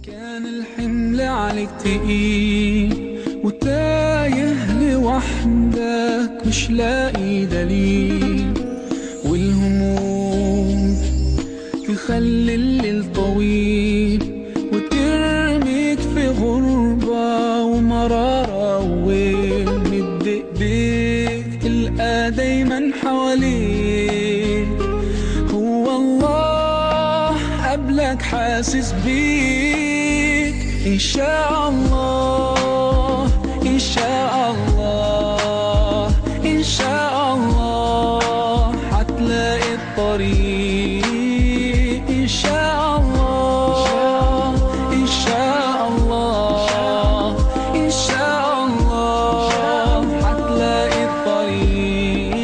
كان الحمل عليك تقيل وتايه لوحدك مش لاقي دليل والهموم تخلي الليل طويل وترميك في غربة ومرارة ومد ايديك تلقى دايما حواليك هو الله قبلك حاسس بيك إن شاء الله إن شاء الله إن شاء الله هتلاقي الطريق إن شاء الله إن شاء الله إن شاء الله هتلاقي الطريق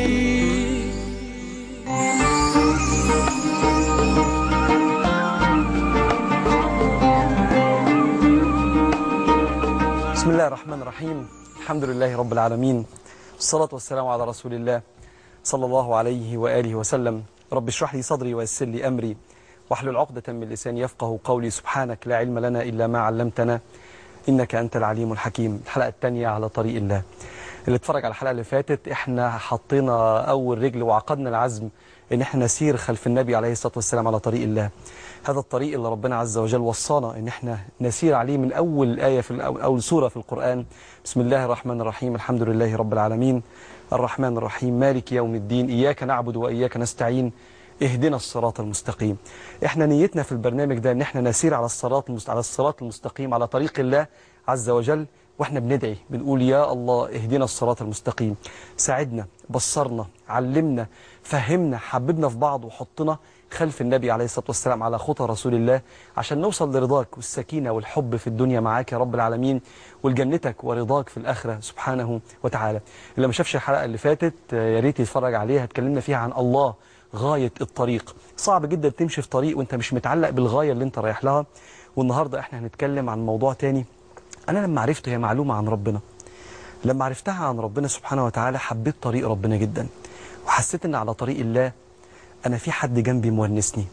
بسم الله الرحمن الرحيم الحمد لله رب العالمين والصلاة والسلام على رسول الله صلى الله عليه وآله وسلم رب اشرح لي صدري ويسر لي أمري واحلل عقدة من لساني يفقه قولي سبحانك لا علم لنا إلا ما علمتنا إنك أنت العليم الحكيم الحلقة الثانية على طريق الله اللي اتفرج على الحلقة اللي فاتت احنا حطينا أول رجل وعقدنا العزم ان احنا نسير خلف النبي عليه الصلاة والسلام على طريق الله هذا الطريق اللي ربنا عز وجل وصانا ان احنا نسير عليه من اول آية في الأول اول سورة في القرآن بسم الله الرحمن الرحيم الحمد لله رب العالمين الرحمن الرحيم مالك يوم الدين إياك نعبد وإياك نستعين اهدنا الصراط المستقيم احنا نيتنا في البرنامج ده ان احنا نسير على الصراط المست... على الصراط المستقيم على طريق الله عز وجل واحنا بندعي بنقول يا الله اهدنا الصراط المستقيم ساعدنا بصرنا علمنا فهمنا حببنا في بعض وحطنا خلف النبي عليه الصلاة والسلام على خطى رسول الله عشان نوصل لرضاك والسكينة والحب في الدنيا معاك يا رب العالمين والجنتك ورضاك في الآخرة سبحانه وتعالى اللي ما شافش الحلقة اللي فاتت آه، يا ريت يتفرج عليها اتكلمنا فيها عن الله غاية الطريق صعب جدا تمشي في طريق وانت مش متعلق بالغاية اللي انت رايح لها والنهاردة احنا هنتكلم عن موضوع تاني انا لما عرفته هي معلومة عن ربنا لما عرفتها عن ربنا سبحانه وتعالى حبيت طريق ربنا جدا وحسيت ان على طريق الله انا في حد جنبي مونسني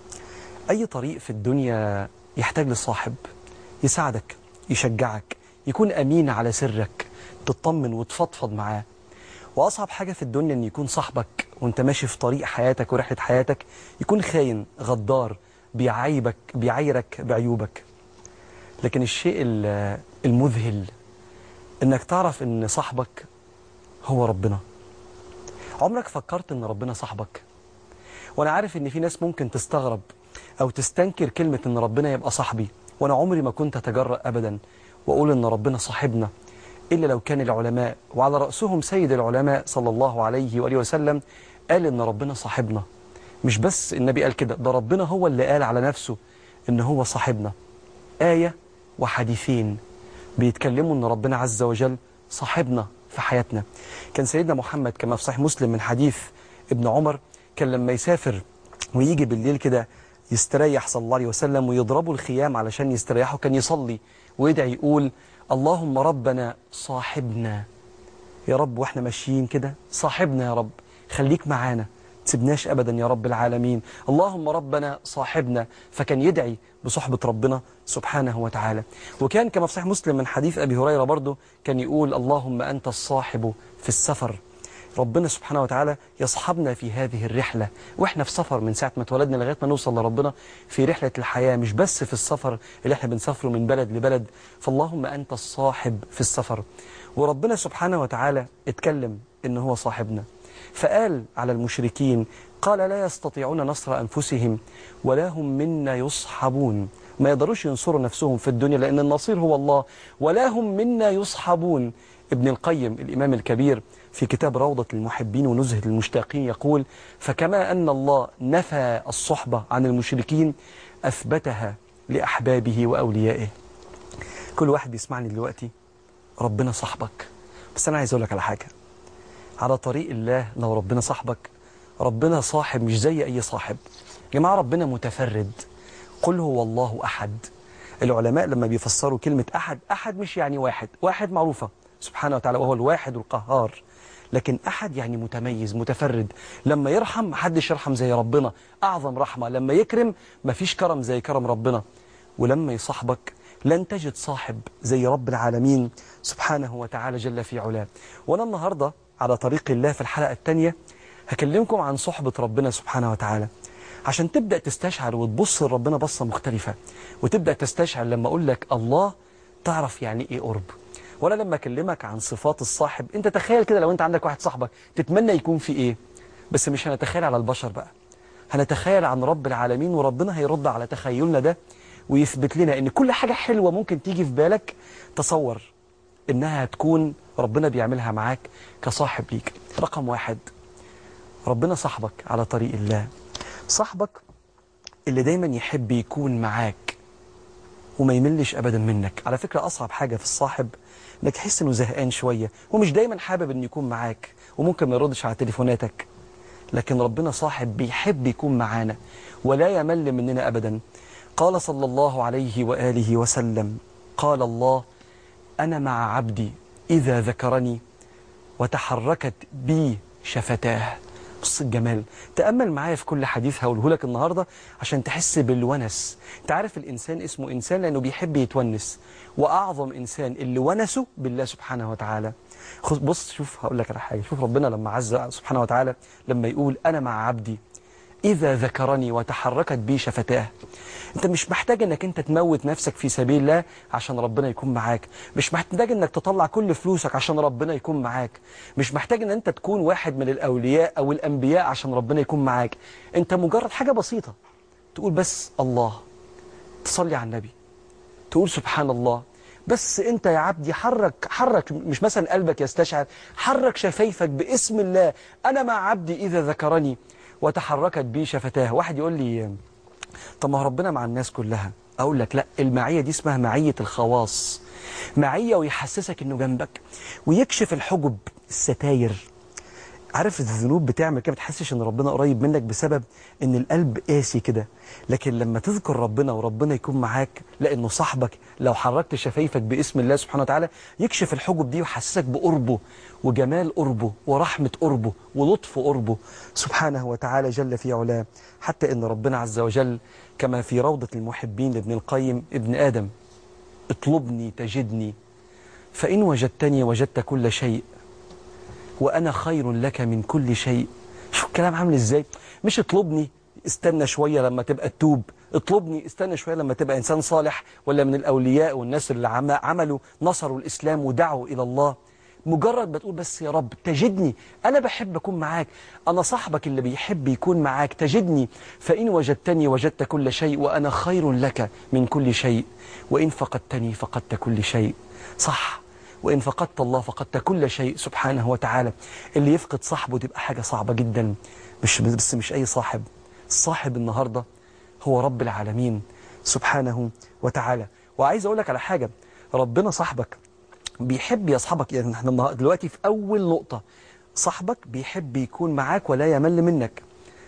اي طريق في الدنيا يحتاج لصاحب يساعدك يشجعك يكون امين على سرك تطمن وتفضفض معاه واصعب حاجة في الدنيا ان يكون صاحبك وانت ماشي في طريق حياتك ورحلة حياتك يكون خاين غدار بيعيبك بيعايرك بعيوبك لكن الشيء ال- المذهل انك تعرف ان صاحبك هو ربنا عمرك فكرت ان ربنا صاحبك وانا عارف ان في ناس ممكن تستغرب او تستنكر كلمة ان ربنا يبقى صاحبي وانا عمري ما كنت اتجرأ ابدا واقول ان ربنا صاحبنا الا لو كان العلماء وعلى رأسهم سيد العلماء صلى الله عليه وآله وسلم قال ان ربنا صاحبنا مش بس النبي قال كده ده ربنا هو اللي قال على نفسه ان هو صاحبنا آية وحديثين بيتكلموا ان ربنا عز وجل صاحبنا في حياتنا كان سيدنا محمد كما في صحيح مسلم من حديث ابن عمر كان لما يسافر ويجي بالليل كده يستريح صلى الله عليه وسلم ويضربوا الخيام علشان يستريحوا كان يصلي ويدعي يقول اللهم ربنا صاحبنا يا رب واحنا ماشيين كده صاحبنا يا رب خليك معانا تسيبناش ابدا يا رب العالمين اللهم ربنا صاحبنا فكان يدعي بصحبة ربنا سبحانه وتعالى وكان كما في صحيح مسلم من حديث أبي هريرة برضه كان يقول اللهم أنت الصاحب في السفر ربنا سبحانه وتعالى يصحبنا في هذه الرحلة وإحنا في سفر من ساعة ما اتولدنا لغاية ما نوصل لربنا في رحلة الحياة مش بس في السفر اللي إحنا بنسافره من بلد لبلد فاللهم أنت الصاحب في السفر وربنا سبحانه وتعالى اتكلم إن هو صاحبنا فقال على المشركين قال لا يستطيعون نصر أنفسهم ولا هم منا يصحبون ما يقدروش ينصروا نفسهم في الدنيا لأن النصير هو الله ولا هم منا يصحبون ابن القيم الإمام الكبير في كتاب روضة المحبين ونزهة المشتاقين يقول فكما أن الله نفى الصحبة عن المشركين أثبتها لأحبابه وأوليائه كل واحد بيسمعني دلوقتي ربنا صاحبك بس أنا عايز أقول لك على حاجة على طريق الله لو ربنا صاحبك ربنا صاحب مش زي أي صاحب يا جماعة ربنا متفرد قل هو الله أحد العلماء لما بيفسروا كلمة أحد أحد مش يعني واحد واحد معروفة سبحانه وتعالى وهو الواحد القهار لكن أحد يعني متميز متفرد لما يرحم محدش يرحم زي ربنا أعظم رحمة لما يكرم مفيش كرم زي كرم ربنا ولما يصاحبك لن تجد صاحب زي رب العالمين سبحانه وتعالى جل في علاه وأنا النهاردة على طريق الله في الحلقة الثانية هكلمكم عن صحبة ربنا سبحانه وتعالى عشان تبدأ تستشعر وتبص لربنا بصة مختلفة وتبدأ تستشعر لما أقول لك الله تعرف يعني إيه قرب وأنا لما أكلمك عن صفات الصاحب أنت تخيل كده لو أنت عندك واحد صاحبك تتمنى يكون في إيه بس مش هنتخيل على البشر بقى هنتخيل عن رب العالمين وربنا هيرد على تخيلنا ده ويثبت لنا ان كل حاجة حلوة ممكن تيجي في بالك تصور انها هتكون ربنا بيعملها معاك كصاحب ليك رقم واحد ربنا صاحبك على طريق الله صاحبك اللي دايما يحب يكون معاك وما يملش ابدا منك على فكرة اصعب حاجة في الصاحب انك تحس انه زهقان شوية ومش دايما حابب انه يكون معاك وممكن ما يردش على تليفوناتك لكن ربنا صاحب بيحب يكون معانا ولا يمل مننا ابدا قال صلى الله عليه وآله وسلم قال الله أنا مع عبدي إذا ذكرني وتحركت بي شفتاه بص الجمال تأمل معايا في كل حديث هقوله لك النهاردة عشان تحس بالونس انت عارف الإنسان اسمه إنسان لأنه بيحب يتونس وأعظم إنسان اللي ونسه بالله سبحانه وتعالى بص شوف هقول لك على حاجة شوف ربنا لما عز سبحانه وتعالى لما يقول أنا مع عبدي إذا ذكرني وتحركت بي شفتاه انت مش محتاج انك انت تموت نفسك في سبيل الله عشان ربنا يكون معاك مش محتاج انك تطلع كل فلوسك عشان ربنا يكون معاك مش محتاج ان انت تكون واحد من الاولياء او الانبياء عشان ربنا يكون معاك انت مجرد حاجة بسيطة تقول بس الله تصلي على النبي تقول سبحان الله بس انت يا عبدي حرك حرك مش مثلا قلبك يستشعر حرك شفايفك باسم الله انا مع عبدي اذا ذكرني وتحركت بي شفتاه واحد يقول لي طب ما ربنا مع الناس كلها اقول لك لا المعيه دي اسمها معيه الخواص معيه ويحسسك انه جنبك ويكشف الحجب الستاير عارف الذنوب بتعمل كده ما تحسش ان ربنا قريب منك بسبب ان القلب قاسي كده لكن لما تذكر ربنا وربنا يكون معاك لانه صاحبك لو حركت شفايفك باسم الله سبحانه وتعالى يكشف الحجب دي ويحسسك بقربه وجمال قربه ورحمة قربه ولطف قربه سبحانه وتعالى جل في علاه حتى ان ربنا عز وجل كما في روضة المحبين لابن القيم ابن آدم اطلبني تجدني فإن وجدتني وجدت كل شيء وأنا خير لك من كل شيء شوف الكلام عامل ازاي مش اطلبني استنى شوية لما تبقى تتوب اطلبني استنى شوية لما تبقى إنسان صالح ولا من الأولياء والناس اللي عملوا نصروا الإسلام ودعوا إلى الله مجرد بتقول بس يا رب تجدني أنا بحب أكون معاك أنا صاحبك اللي بيحب يكون معاك تجدني فإن وجدتني وجدت كل شيء وأنا خير لك من كل شيء وإن فقدتني فقدت كل شيء صح وإن فقدت الله فقدت كل شيء سبحانه وتعالى اللي يفقد صاحبه تبقى حاجة صعبة جدا مش بس مش أي صاحب الصاحب النهاردة هو رب العالمين سبحانه وتعالى وعايز أقول لك على حاجة ربنا صاحبك بيحب يصحبك يعني احنا دلوقتي في أول نقطة صاحبك بيحب يكون معاك ولا يمل منك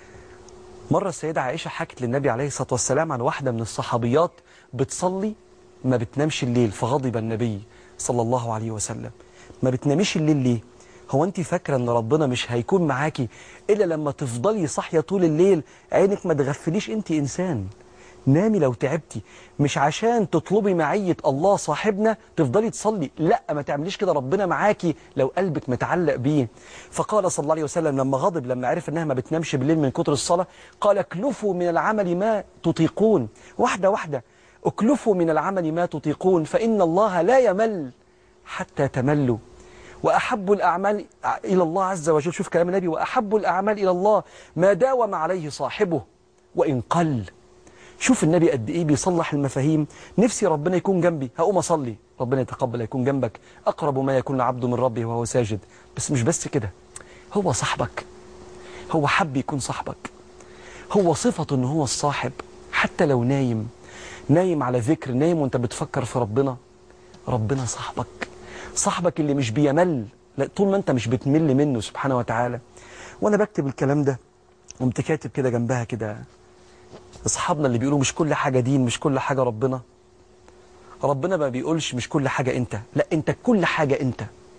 مرة السيدة عائشة حكت للنبي عليه الصلاة والسلام عن واحدة من الصحابيات بتصلي ما بتنامش الليل فغضب النبي صلى الله عليه وسلم ما بتناميش الليل ليه هو انت فاكرة ان ربنا مش هيكون معاكي الا لما تفضلي صاحية طول الليل عينك ما تغفليش انت انسان نامي لو تعبتي مش عشان تطلبي معية الله صاحبنا تفضلي تصلي لا ما تعمليش كده ربنا معاكي لو قلبك متعلق بيه فقال صلى الله عليه وسلم لما غضب لما عرف انها ما بتنامش بالليل من كتر الصلاة قال اكلفوا من العمل ما تطيقون واحدة واحدة اكلفوا من العمل ما تطيقون فإن الله لا يمل حتى تملوا وأحب الأعمال إلى الله عز وجل شوف كلام النبي وأحب الأعمال إلى الله ما داوم عليه صاحبه وإن قل شوف النبي قد إيه بيصلح المفاهيم نفسي ربنا يكون جنبي هقوم أصلي ربنا يتقبل يكون جنبك أقرب ما يكون العبد من ربه وهو ساجد بس مش بس كده هو صاحبك هو حب يكون صاحبك هو صفة أنه هو الصاحب حتى لو نايم نايم على ذكر نايم وانت بتفكر في ربنا ربنا صاحبك صاحبك اللي مش بيمل لا طول ما انت مش بتمل منه سبحانه وتعالى وانا بكتب الكلام ده قمت كاتب كده جنبها كده اصحابنا اللي بيقولوا مش كل حاجة دين مش كل حاجة ربنا ربنا ما بيقولش مش كل حاجة انت لا انت كل حاجة انت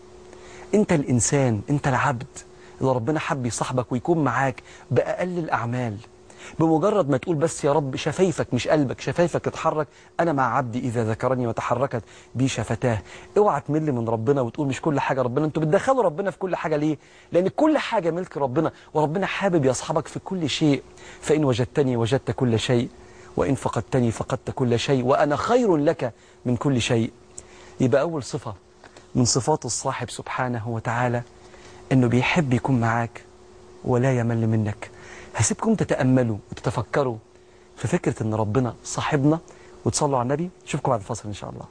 انت الانسان انت العبد اللي ربنا حب يصاحبك ويكون معاك بأقل الأعمال بمجرد ما تقول بس يا رب شفايفك مش قلبك شفايفك اتحرك أنا مع عبدي إذا ذكرني وتحركت بي شفتاه اوعى تمل من ربنا وتقول مش كل حاجة ربنا انتوا بتدخلوا ربنا في كل حاجة ليه لأن كل حاجة ملك ربنا وربنا حابب يصحبك في كل شيء فإن وجدتني وجدت كل شيء وإن فقدتني فقدت كل شيء وأنا خير لك من كل شيء يبقى أول صفة من صفات الصاحب سبحانه وتعالى إنه بيحب يكون معاك ولا يمل منك هسيبكم تتأملوا وتتفكروا في فكرة إن ربنا صاحبنا وتصلوا على النبي نشوفكم بعد الفاصل إن شاء الله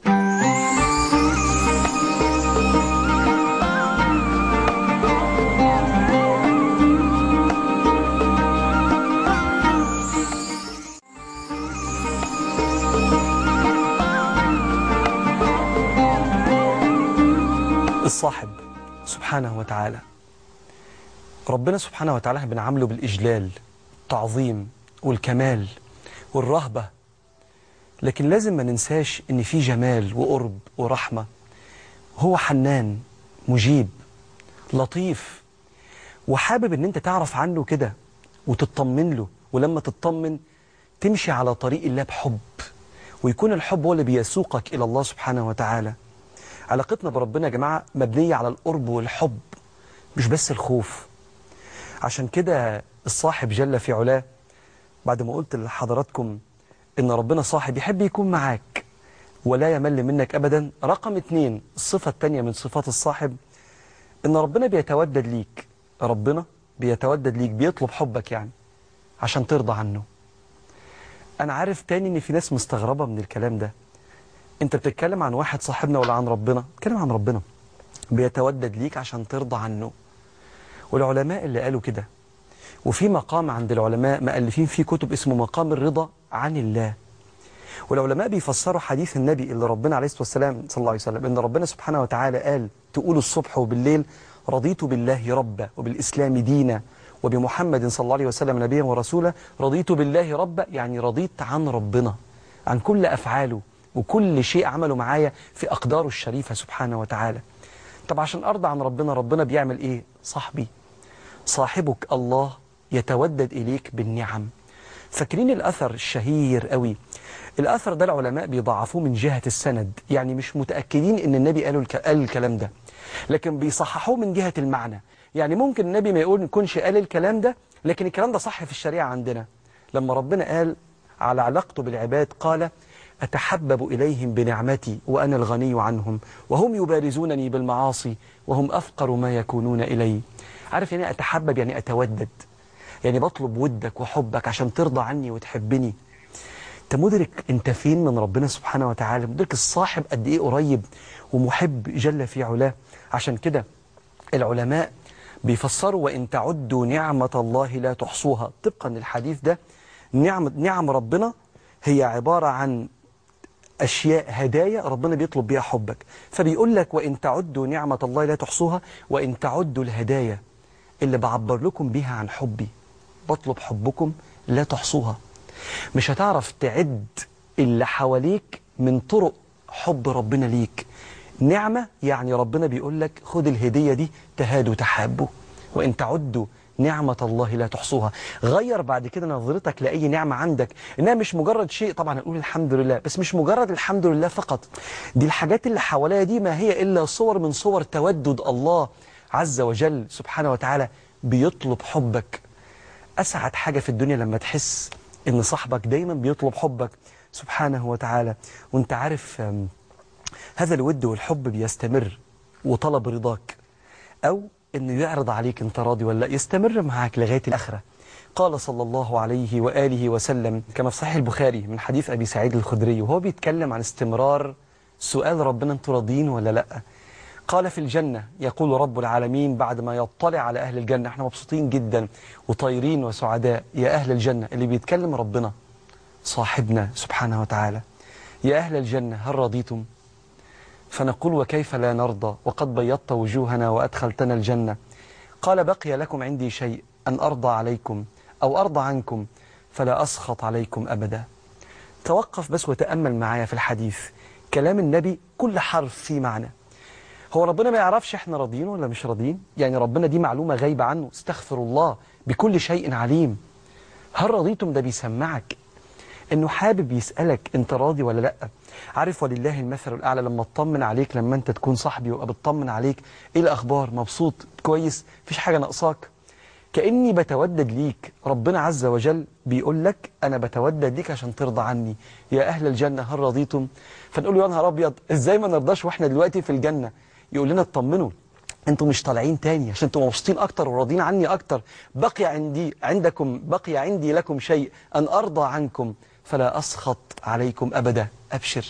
الصاحب سبحانه وتعالى ربنا سبحانه وتعالى بنعامله بالإجلال التعظيم والكمال والرهبة لكن لازم ما ننساش ان في جمال وقرب ورحمة هو حنان مجيب لطيف وحابب ان انت تعرف عنه كده وتطمن له ولما تطمن تمشي على طريق الله بحب ويكون الحب هو اللي بيسوقك إلى الله سبحانه وتعالى علاقتنا بربنا يا جماعة مبنية على القرب والحب مش بس الخوف عشان كده الصاحب جل في علاه بعد ما قلت لحضراتكم ان ربنا صاحب يحب يكون معاك ولا يمل منك ابدا رقم اتنين الصفة التانية من صفات الصاحب ان ربنا بيتودد ليك ربنا بيتودد ليك بيطلب حبك يعني عشان ترضى عنه انا عارف تاني ان في ناس مستغربة من الكلام ده انت بتتكلم عن واحد صاحبنا ولا عن ربنا بتتكلم عن ربنا بيتودد ليك عشان ترضى عنه والعلماء اللي قالوا كده وفي مقام عند العلماء مؤلفين فيه كتب اسمه مقام الرضا عن الله والعلماء بيفسروا حديث النبي اللي ربنا عليه الصلاة والسلام صلى الله عليه وسلم ان ربنا سبحانه وتعالى قال تقول الصبح وبالليل رضيت بالله ربا وبالإسلام دينا وبمحمد صلى الله عليه وسلم نبيا ورسولا رضيت بالله ربا يعني رضيت عن ربنا عن كل أفعاله وكل شيء عمله معايا في أقداره الشريفة سبحانه وتعالى طب عشان أرضى عن ربنا ربنا بيعمل إيه صاحبي صاحبك الله يتودد إليك بالنعم فاكرين الأثر الشهير قوي الأثر ده العلماء بيضعفوه من جهة السند يعني مش متأكدين إن النبي قالوا الك... قال الكلام ده لكن بيصححوه من جهة المعنى يعني ممكن النبي ما يقول يكونش قال الكلام ده لكن الكلام ده صح في الشريعة عندنا لما ربنا قال على علاقته بالعباد قال أتحبب إليهم بنعمتي وأنا الغني عنهم وهم يبارزونني بالمعاصي وهم أفقر ما يكونون إلي عارف يعني أتحبب يعني أتودد يعني بطلب ودك وحبك عشان ترضى عني وتحبني انت مدرك انت فين من ربنا سبحانه وتعالى مدرك الصاحب قد ايه قريب ومحب جل في علاه عشان كده العلماء بيفسروا وإن تعدوا نعمة الله لا تحصوها طبقا للحديث ده نعم, نعم ربنا هي عبارة عن أشياء هدايا ربنا بيطلب بيها حبك فبيقول لك وإن تعدوا نعمة الله لا تحصوها وإن تعدوا الهدايا اللي بعبر لكم بيها عن حبي بطلب حبكم لا تحصوها مش هتعرف تعد اللي حواليك من طرق حب ربنا ليك نعمة يعني ربنا بيقول لك خد الهدية دي تهادوا تحابوا وإن تعدوا نعمة الله لا تحصوها غير بعد كده نظرتك لأي نعمة عندك إنها مش مجرد شيء طبعا نقول الحمد لله بس مش مجرد الحمد لله فقط دي الحاجات اللي حواليها دي ما هي إلا صور من صور تودد الله عز وجل سبحانه وتعالى بيطلب حبك أسعد حاجة في الدنيا لما تحس إن صاحبك دايما بيطلب حبك سبحانه وتعالى وانت عارف هذا الود والحب بيستمر وطلب رضاك أو أنه يعرض عليك أنت راضي ولا يستمر معاك لغاية الآخرة قال صلى الله عليه وآله وسلم كما في صحيح البخاري من حديث أبي سعيد الخدري وهو بيتكلم عن استمرار سؤال ربنا أنتوا راضيين ولا لأ قال في الجنة يقول رب العالمين بعد ما يطلع على أهل الجنة احنا مبسوطين جدا وطايرين وسعداء يا أهل الجنة اللي بيتكلم ربنا صاحبنا سبحانه وتعالى يا أهل الجنة هل رضيتم فنقول وكيف لا نرضى وقد بيضت وجوهنا وأدخلتنا الجنة قال بقي لكم عندي شيء أن أرضى عليكم أو أرضى عنكم فلا أسخط عليكم أبدا توقف بس وتأمل معايا في الحديث كلام النبي كل حرف فيه معنى هو ربنا ما يعرفش احنا راضيين ولا مش راضيين يعني ربنا دي معلومة غايبة عنه استغفر الله بكل شيء عليم هل رضيتم ده بيسمعك انه حابب يسألك انت راضي ولا لا عارف ولله المثل الاعلى لما اطمن عليك لما انت تكون صاحبي وابقى بطمن عليك ايه الاخبار مبسوط كويس مفيش حاجة ناقصاك كأني بتودد ليك ربنا عز وجل بيقول لك أنا بتودد ليك عشان ترضى عني يا أهل الجنة هل رضيتم فنقول له يا نهار أبيض إزاي ما نرضاش وإحنا دلوقتي في الجنة يقول لنا اطمنوا انتوا مش طالعين تاني عشان انتوا مبسوطين اكتر وراضين عني اكتر بقي عندي عندكم بقي عندي لكم شيء ان ارضى عنكم فلا اسخط عليكم ابدا ابشر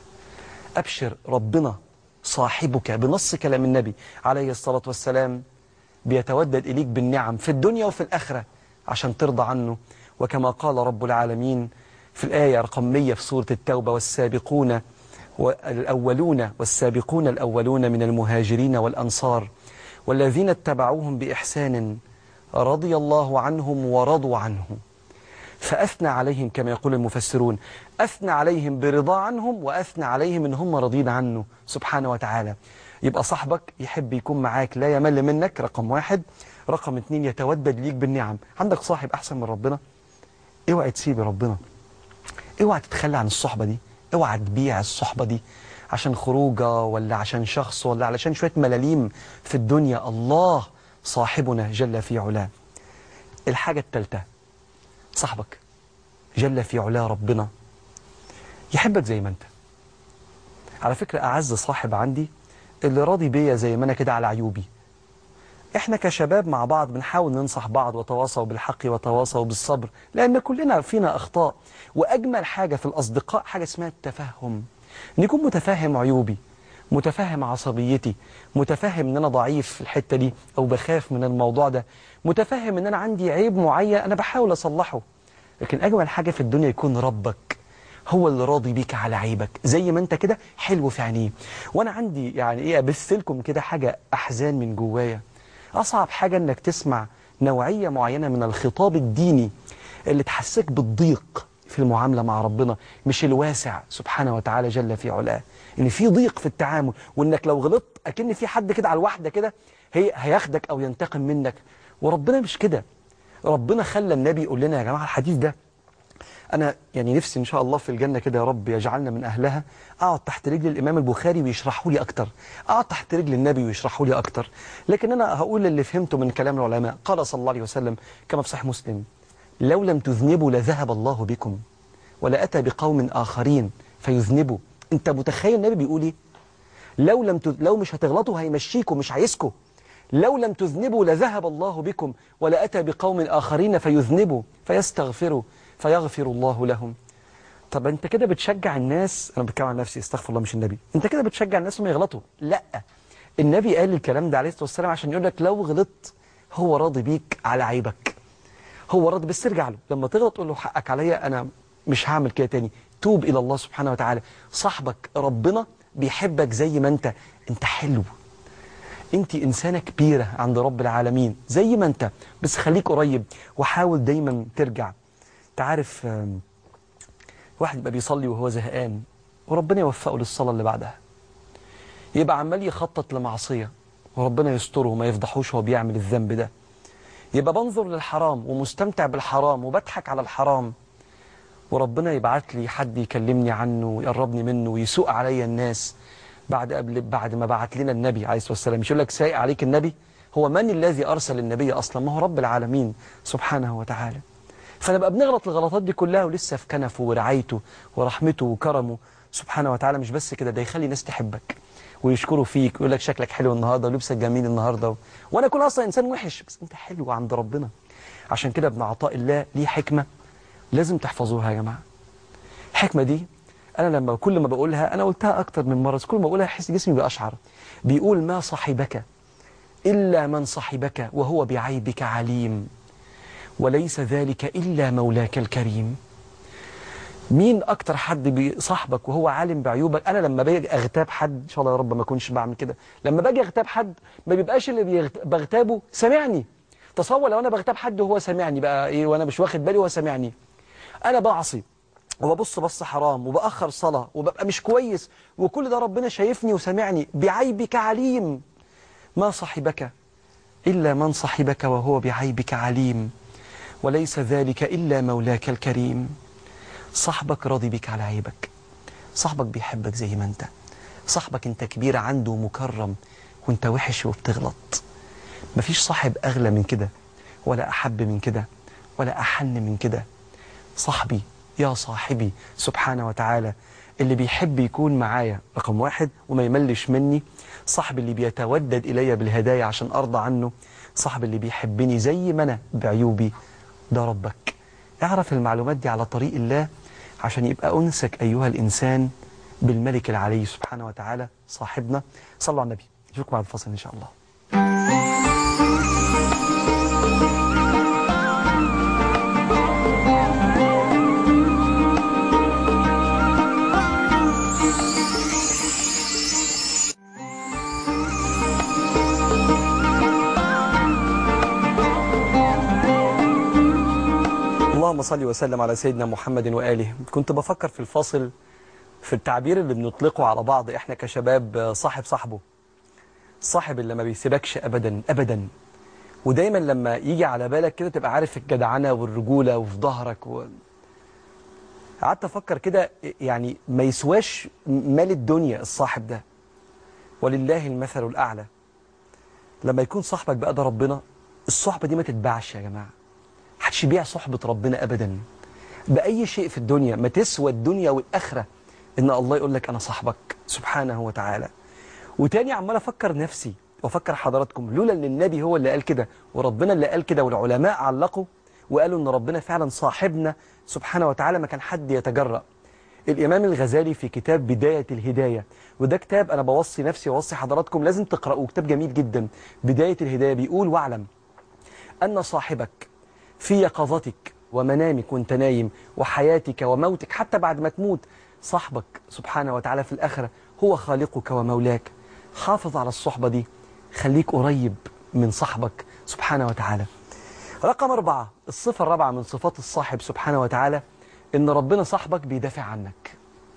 ابشر ربنا صاحبك بنص كلام النبي عليه الصلاة والسلام بيتودد إليك بالنعم في الدنيا وفي الآخرة عشان ترضى عنه وكما قال رب العالمين في الآية رقم 100 في سورة التوبة والسابقون الأولون والسابقون الأولون من المهاجرين والأنصار والذين اتبعوهم بإحسان رضي الله عنهم ورضوا عنه فأثنى عليهم كما يقول المفسرون أثنى عليهم برضا عنهم وأثنى عليهم إن هم راضين عنه سبحانه وتعالى يبقى صاحبك يحب يكون معاك لا يمل منك رقم واحد رقم اتنين يتودد ليك بالنعم عندك صاحب أحسن من ربنا اوعى تسيب ربنا اوعى تتخلى عن الصحبة دي اوعى تبيع الصحبة دي عشان خروجه ولا عشان شخص ولا علشان شوية ملاليم في الدنيا الله صاحبنا جل في علاه الحاجة التالتة صاحبك جل في علاه ربنا يحبك زي ما انت على فكرة أعز صاحب عندي اللي راضي بيا زي ما أنا كده على عيوبي احنا كشباب مع بعض بنحاول ننصح بعض وتواصوا بالحق وتواصوا بالصبر لأن كلنا فينا أخطاء وأجمل حاجة في الأصدقاء حاجة اسمها التفهم إن يكون متفهم عيوبي متفهم عصبيتي متفهم ان انا ضعيف في الحتة دي او بخاف من الموضوع ده متفهم ان انا عندي عيب معين انا بحاول اصلحه لكن اجمل حاجة في الدنيا يكون ربك هو اللي راضي بيك على عيبك زي ما انت كده حلو في عينيه وانا عندي يعني ايه ابث لكم كده حاجة احزان من جوايا اصعب حاجة انك تسمع نوعية معينة من الخطاب الديني اللي تحسك بالضيق في المعاملة مع ربنا مش الواسع سبحانه وتعالى جل في علاه ان في ضيق في التعامل وانك لو غلطت اكن في حد كده على الواحدة كده هي هياخدك او ينتقم منك وربنا مش كده ربنا خلى النبي يقول لنا يا جماعة الحديث ده أنا يعني نفسي إن شاء الله في الجنة كده يا رب يجعلنا من أهلها أقعد تحت رجل الإمام البخاري ويشرحوا لي أكتر أقعد تحت رجل النبي ويشرحوا لي أكتر لكن أنا هقول اللي فهمته من كلام العلماء قال صلى الله عليه وسلم كما في صحيح مسلم لو لم تذنبوا لذهب الله بكم ولا أتى بقوم آخرين فيذنبوا أنت متخيل النبي بيقول إيه لو لم تذ... لو مش هتغلطوا هيمشيكم مش عايزكم لو لم تذنبوا لذهب الله بكم ولا أتى بقوم آخرين فيذنبوا فيستغفروا فيغفر الله لهم طب انت كده بتشجع الناس انا بتكلم عن نفسي استغفر الله مش النبي انت كده بتشجع الناس انهم يغلطوا لا النبي قال الكلام ده عليه الصلاه والسلام عشان يقول لك لو غلطت هو راضي بيك على عيبك هو راضي بس ترجع له لما تغلط تقول له حقك عليا انا مش هعمل كده تاني توب الى الله سبحانه وتعالى صاحبك ربنا بيحبك زي ما انت انت حلو انت انسانه كبيره عند رب العالمين زي ما انت بس خليك قريب وحاول دايما ترجع تعرف واحد يبقى بيصلي وهو زهقان وربنا يوفقه للصلاة اللي بعدها يبقى عمال يخطط لمعصية وربنا يستره وما يفضحوش وهو بيعمل الذنب ده يبقى بنظر للحرام ومستمتع بالحرام وبضحك على الحرام وربنا يبعت لي حد يكلمني عنه ويقربني منه ويسوق عليا الناس بعد قبل بعد ما بعت لنا النبي عليه الصلاة والسلام مش يقول لك سايق عليك النبي هو من الذي أرسل النبي أصلا ما هو رب العالمين سبحانه وتعالى فنبقى بنغلط الغلطات دي كلها ولسه في كنفه ورعايته ورحمته وكرمه سبحانه وتعالى مش بس كده ده يخلي الناس تحبك ويشكروا فيك ويقول لك شكلك حلو النهارده ولبسك جميل النهارده وانا اكون اصلا انسان وحش بس انت حلو عند ربنا عشان كده ابن عطاء الله ليه حكمه لازم تحفظوها يا جماعه الحكمه دي انا لما كل ما بقولها انا قلتها اكتر من مره بس كل ما بقولها احس جسمي بيقشعر بيقول ما صاحبك الا من صاحبك وهو بعيبك عليم وليس ذلك إلا مولاك الكريم مين أكتر حد بيصاحبك وهو عالم بعيوبك أنا لما باجي أغتاب حد إن شاء الله يا رب ما أكونش بعمل كده لما باجي أغتاب حد ما بيبقاش اللي بيغت... بغتابه سامعني تصور لو أنا بغتاب حد وهو سامعني بقى إيه وأنا مش واخد بالي وهو سامعني أنا بعصي وببص بص حرام وبأخر صلاة وببقى مش كويس وكل ده ربنا شايفني وسامعني بعيبك عليم ما صاحبك إلا من صاحبك وهو بعيبك عليم وليس ذلك إلا مولاك الكريم صاحبك راضي بك على عيبك صاحبك بيحبك زي ما انت صاحبك انت كبير عنده مكرم وانت وحش وبتغلط مفيش صاحب أغلى من كده ولا أحب من كده ولا أحن من كده صاحبي يا صاحبي سبحانه وتعالى اللي بيحب يكون معايا رقم واحد وما يملش مني صاحب اللي بيتودد إلي بالهدايا عشان أرضى عنه صاحب اللي بيحبني زي ما أنا بعيوبي ده ربك اعرف المعلومات دي على طريق الله عشان يبقى أنسك أيها الإنسان بالملك العلي سبحانه وتعالى صاحبنا صلوا على النبي نشوفكم بعد الفصل إن شاء الله اللهم صل وسلم على سيدنا محمد وآله كنت بفكر في الفاصل في التعبير اللي بنطلقه على بعض احنا كشباب صاحب صاحبه صاحب اللي ما بيسيبكش ابدا ابدا ودايما لما يجي على بالك كده تبقى عارف الجدعنه والرجوله وفي ظهرك و... قعدت افكر كده يعني ما يسواش مال الدنيا الصاحب ده ولله المثل الاعلى لما يكون صاحبك بقى ده ربنا الصحبه دي ما تتباعش يا جماعه محدش يبيع صحبه ربنا ابدا باي شيء في الدنيا ما تسوى الدنيا والاخره ان الله يقول لك انا صاحبك سبحانه وتعالى وتاني عمال افكر نفسي وافكر حضراتكم لولا ان النبي هو اللي قال كده وربنا اللي قال كده والعلماء علقوا وقالوا ان ربنا فعلا صاحبنا سبحانه وتعالى ما كان حد يتجرأ الامام الغزالي في كتاب بداية الهداية وده كتاب انا بوصي نفسي ووصي حضراتكم لازم تقرأوه كتاب جميل جدا بداية الهداية بيقول واعلم ان صاحبك في يقظتك ومنامك وانت نايم وحياتك وموتك حتى بعد ما تموت صاحبك سبحانه وتعالى في الآخرة هو خالقك ومولاك حافظ على الصحبة دي خليك قريب من صاحبك سبحانه وتعالى رقم أربعة الصفة الرابعة من صفات الصاحب سبحانه وتعالى إن ربنا صاحبك بيدافع عنك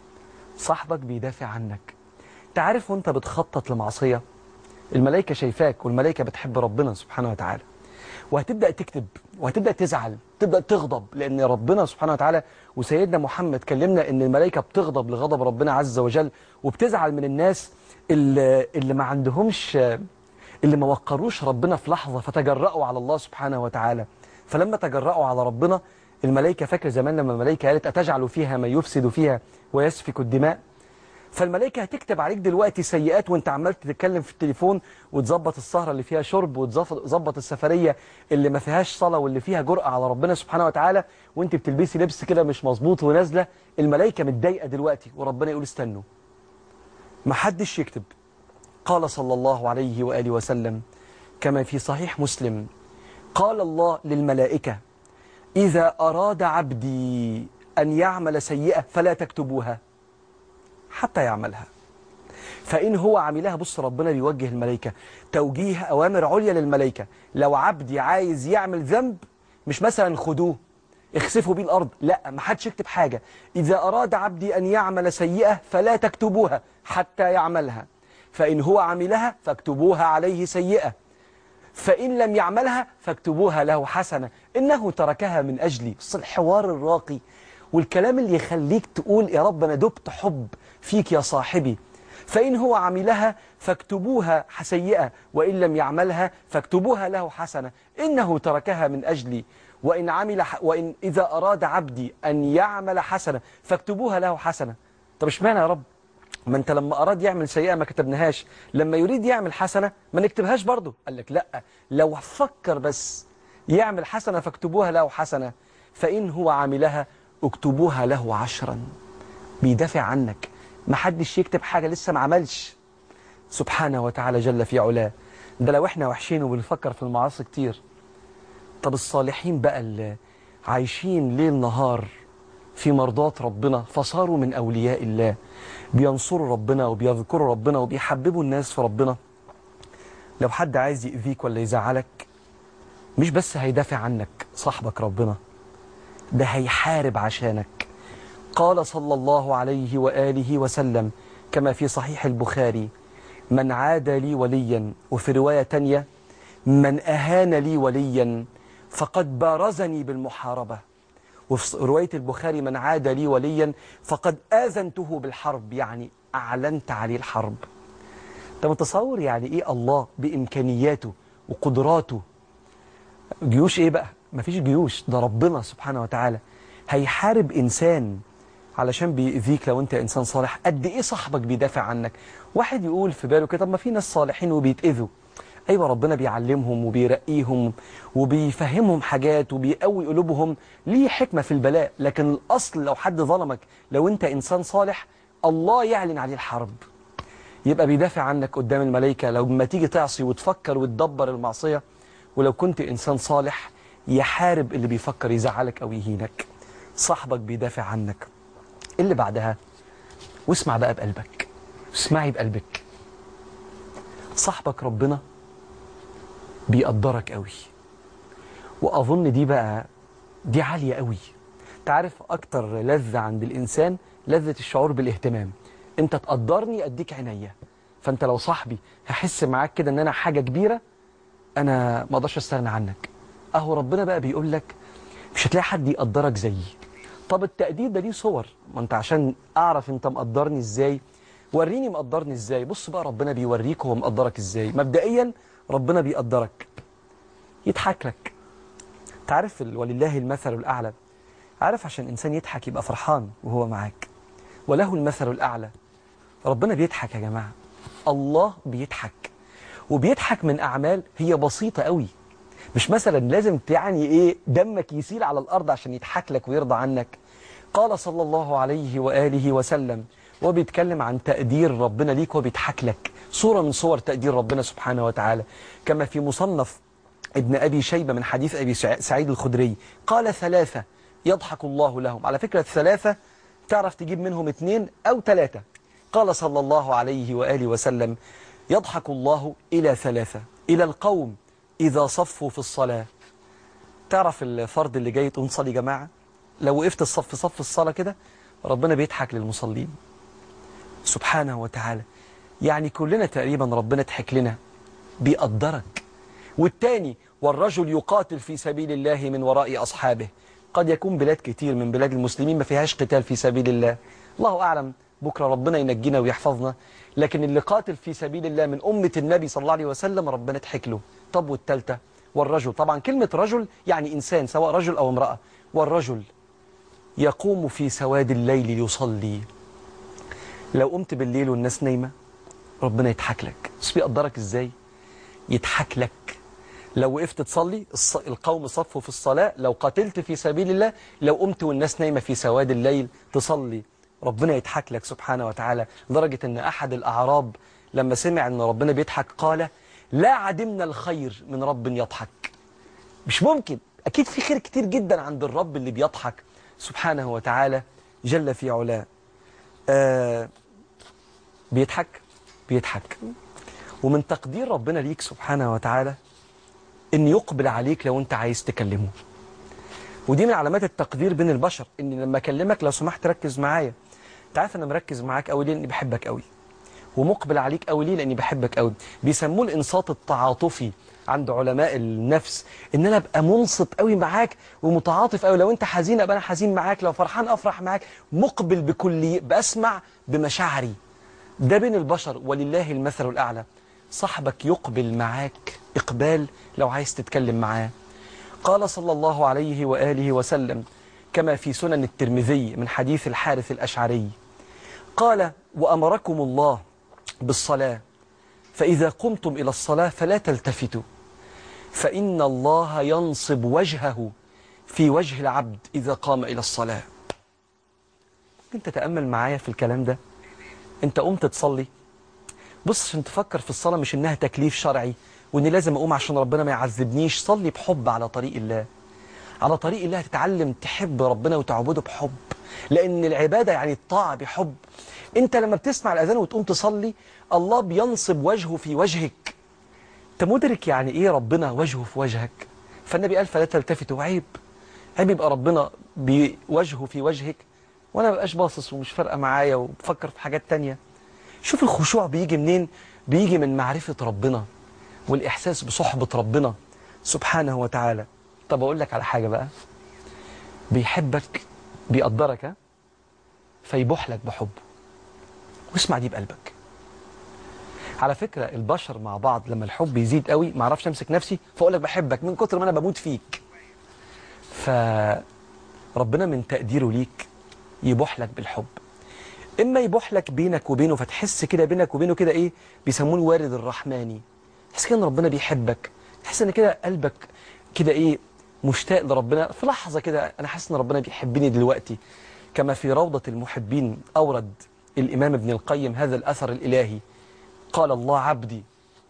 صاحبك بيدافع عنك تعرف وانت بتخطط لمعصية الملائكة شايفاك والملائكة بتحب ربنا سبحانه وتعالى وهتبدأ تكتب وهتبدأ تزعل تبدأ تغضب لأن ربنا سبحانه وتعالى وسيدنا محمد كلمنا أن الملائكة بتغضب لغضب ربنا عز وجل وبتزعل من الناس اللي, اللي ما عندهمش اللي ما وقروش ربنا في لحظة فتجرأوا على الله سبحانه وتعالى فلما تجرأوا على ربنا الملائكة فاكر زمان لما الملائكة قالت أتجعل فيها ما يفسد فيها ويسفك الدماء فالملائكة هتكتب عليك دلوقتي سيئات وانت عمال تتكلم في التليفون وتظبط السهرة اللي فيها شرب وتظبط السفرية اللي ما فيهاش صلاة واللي فيها جرأة على ربنا سبحانه وتعالى وانت بتلبسي لبس كده مش مظبوط ونازلة الملائكة متضايقة دلوقتي وربنا يقول استنوا ما حدش يكتب قال صلى الله عليه وآله وسلم كما في صحيح مسلم قال الله للملائكة إذا أراد عبدي أن يعمل سيئة فلا تكتبوها حتى يعملها فإن هو عملها بص ربنا بيوجه الملائكة توجيه أوامر عليا للملائكة لو عبدي عايز يعمل ذنب مش مثلا خدوه اخسفوا بيه الأرض لا ما حدش يكتب حاجة إذا أراد عبدي أن يعمل سيئة فلا تكتبوها حتى يعملها فإن هو عملها فاكتبوها عليه سيئة فإن لم يعملها فاكتبوها له حسنة إنه تركها من أجلي بص الحوار الراقي والكلام اللي يخليك تقول يا رب أنا دبت حب فيك يا صاحبي فإن هو عملها فاكتبوها سيئة وإن لم يعملها فاكتبوها له حسنة إنه تركها من أجلي وإن عمل وإن إذا أراد عبدي أن يعمل حسنة فاكتبوها له حسنة طب اشمعنى يا رب ما انت لما أراد يعمل سيئة ما كتبناهاش لما يريد يعمل حسنة ما نكتبهاش برضه قال لك لا لو فكر بس يعمل حسنة فاكتبوها له حسنة فإن هو عملها اكتبوها له عشرا بيدافع عنك ما حدش يكتب حاجة لسه ما عملش سبحانه وتعالى جل في علاه ده لو احنا وحشين وبنفكر في المعاصي كتير طب الصالحين بقى اللي عايشين ليل نهار في مرضات ربنا فصاروا من أولياء الله بينصروا ربنا وبيذكروا ربنا وبيحببوا الناس في ربنا لو حد عايز يأذيك ولا يزعلك مش بس هيدافع عنك صاحبك ربنا ده هيحارب عشانك قال صلى الله عليه وآله وسلم كما في صحيح البخاري من عاد لي وليا وفي رواية تانية من أهان لي وليا فقد بارزني بالمحاربة وفي رواية البخاري من عاد لي وليا فقد آذنته بالحرب يعني أعلنت عليه الحرب انت متصور يعني ايه الله بامكانياته وقدراته جيوش ايه بقى مفيش جيوش ده ربنا سبحانه وتعالى هيحارب انسان علشان بيأذيك لو انت انسان صالح قد ايه صاحبك بيدافع عنك واحد يقول في باله كده طب ما في ناس صالحين وبيتأذوا ايوه ربنا بيعلمهم وبيرقيهم وبيفهمهم حاجات وبيقوي قلوبهم ليه حكمة في البلاء لكن الاصل لو حد ظلمك لو انت انسان صالح الله يعلن عليه الحرب يبقى بيدافع عنك قدام الملائكة لو ما تيجي تعصي وتفكر وتدبر المعصية ولو كنت إنسان صالح يحارب اللي بيفكر يزعلك أو يهينك صاحبك بيدافع عنك اللي بعدها واسمع بقى بقلبك اسمعي بقلبك صاحبك ربنا بيقدرك قوي وأظن دي بقى دي عالية قوي تعرف أكتر لذة عند الإنسان لذة الشعور بالاهتمام انت تقدرني اديك عينيا فانت لو صاحبي هحس معاك كده ان انا حاجة كبيرة انا ما اقدرش استغنى عنك اهو ربنا بقى بيقول لك مش هتلاقي حد يقدرك زيي طب التقدير ده ليه صور ما انت عشان اعرف انت مقدرني ازاي وريني مقدرني ازاي بص بقى ربنا بيوريك هو مقدرك ازاي مبدئيا ربنا بيقدرك يضحك لك تعرف ال- ولله المثل الاعلى عارف عشان انسان يضحك يبقى فرحان وهو معاك وله المثل الاعلى ربنا بيضحك يا جماعة الله بيضحك وبيضحك من أعمال هي بسيطة قوي مش مثلا لازم يعني إيه دمك يسيل على الأرض عشان يضحك لك ويرضى عنك قال صلى الله عليه وآله وسلم وبيتكلم عن تقدير ربنا ليك وبيضحك لك صورة من صور تقدير ربنا سبحانه وتعالى كما في مصنف ابن أبي شيبة من حديث أبي سع- سعيد الخدري قال ثلاثة يضحك الله لهم على فكرة الثلاثة تعرف تجيب منهم اثنين أو ثلاثة قال صلى الله عليه وآله وسلم يضحك الله إلى ثلاثة إلى القوم إذا صفوا في الصلاة تعرف الفرد اللي جاي تقوم تصلي جماعة لو وقفت الصف في صف الصلاة كده ربنا بيضحك للمصلين سبحانه وتعالى يعني كلنا تقريبا ربنا ضحك لنا بيقدرك والتاني والرجل يقاتل في سبيل الله من وراء أصحابه قد يكون بلاد كتير من بلاد المسلمين ما فيهاش قتال في سبيل الله الله أعلم بكرة ربنا ينجينا ويحفظنا لكن اللي قاتل في سبيل الله من أمة النبي صلى الله عليه وسلم ربنا ضحك له طب والتالتة والرجل طبعا كلمة رجل يعني إنسان سواء رجل أو امرأة والرجل يقوم في سواد الليل يصلي لو قمت بالليل والناس نايمة ربنا يضحك لك بس بيقدرك ازاي يضحك لك لو وقفت تصلي الص- القوم صفوا في الصلاة لو قاتلت في سبيل الله لو قمت والناس نايمة في سواد الليل تصلي ربنا يضحك لك سبحانه وتعالى لدرجة ان احد الاعراب لما سمع ان ربنا بيضحك قال لا عدمنا الخير من رب يضحك مش ممكن اكيد في خير كتير جدا عند الرب اللي بيضحك سبحانه وتعالى جل في علاه آه بيضحك بيضحك ومن تقدير ربنا ليك سبحانه وتعالى ان يقبل عليك لو انت عايز تكلمه ودي من علامات التقدير بين البشر ان لما اكلمك لو سمحت ركز معايا انت عارف انا مركز معاك قوي ليه لاني بحبك قوي ومقبل عليك قوي ليه لاني بحبك قوي بيسموه الانصات التعاطفي عند علماء النفس ان انا ابقى منصت قوي معاك ومتعاطف قوي لو انت حزين ابقى انا حزين معاك لو فرحان افرح معاك مقبل بكلي بسمع بمشاعري ده بين البشر ولله المثل الاعلى صاحبك يقبل معاك اقبال لو عايز تتكلم معاه قال صلى الله عليه واله وسلم كما في سنن الترمذي من حديث الحارث الاشعري قال وامركم الله بالصلاه فإذا قمتم إلى الصلاة فلا تلتفتوا فإن الله ينصب وجهه في وجه العبد إذا قام إلى الصلاة ممكن تتأمل معايا في الكلام ده أنت قمت تصلي بص عشان تفكر في الصلاة مش إنها تكليف شرعي وإني لازم أقوم عشان ربنا ما يعذبنيش صلي بحب على طريق الله على طريق الله تتعلم تحب ربنا وتعبده بحب لأن العبادة يعني الطاعة بحب أنت لما بتسمع الأذان وتقوم تصلي الله بينصب وجهه في وجهك أنت مدرك يعني إيه ربنا وجهه في وجهك فالنبي قال فلا تلتفتوا عيب عيب يبقى ربنا بوجهه في وجهك وأنا ما بقاش باصص ومش فارقة معايا وبفكر في حاجات تانية شوف الخشوع بيجي منين بيجي من معرفة ربنا والإحساس بصحبة ربنا سبحانه وتعالى طب اقول لك على حاجه بقى بيحبك بيقدرك ها؟ فيبوح لك بحبه واسمع دي بقلبك على فكره البشر مع بعض لما الحب يزيد قوي ما اعرفش امسك نفسي فاقول لك بحبك من كتر ما انا بموت فيك فربنا من تقديره ليك يبوح لك بالحب اما يبوح لك بينك وبينه فتحس كده بينك وبينه كده ايه بيسموه الوارد الرحماني تحس كده ان ربنا بيحبك تحس ان كده قلبك كده ايه مشتاق لربنا في لحظه كده انا حاسس ان ربنا بيحبني دلوقتي كما في روضه المحبين اورد الامام ابن القيم هذا الاثر الالهي قال الله عبدي